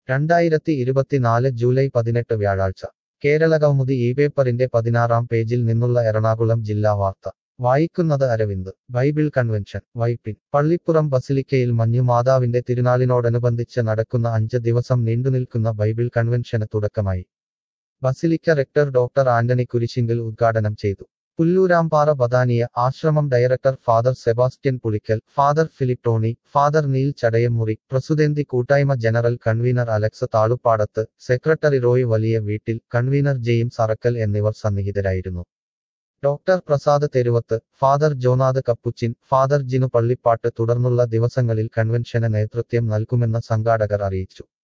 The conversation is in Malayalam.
രണ്ടായിരത്തി ഇരുപത്തിനാല് ജൂലൈ പതിനെട്ട് വ്യാഴാഴ്ച കേരളകൗമുദി ഈ പേപ്പറിന്റെ പതിനാറാം പേജിൽ നിന്നുള്ള എറണാകുളം ജില്ലാ വാർത്ത വായിക്കുന്നത് അരവിന്ദ് ബൈബിൾ കൺവെൻഷൻ വൈപ്പിൻ പള്ളിപ്പുറം ബസിലിക്കയിൽ മഞ്ഞുമാതാവിന്റെ തിരുനാളിനോടനുബന്ധിച്ച് നടക്കുന്ന അഞ്ച് ദിവസം നീണ്ടുനിൽക്കുന്ന ബൈബിൾ കൺവെൻഷന് തുടക്കമായി basilica rector doctor Antony Kurisinkal ഉദ്ഘാടനം ചെയ്തു പുല്ലൂരാമ്പാറ ബദാനിയ ആശ്രമം director father Sebastian Pulickal father Philip Tony father Neil Chadayamuri പ്രസുതേന്തി കൂട്ടായ്മ general convener Alex Thaluppadath secretary Roy Valiya Veettil convener James Arackal എന്നിവർ സന്നിഹിതരായിരുന്നു doctor Prasad Theruvath father Jonath Capuchin father Jinu Pallippattu തുടർന്നുള്ള ദിവസങ്ങളിൽ കൺവെൻഷന് നേതൃത്വം നൽകുമെന്ന് സംഘാടകർ അറിയിച്ചു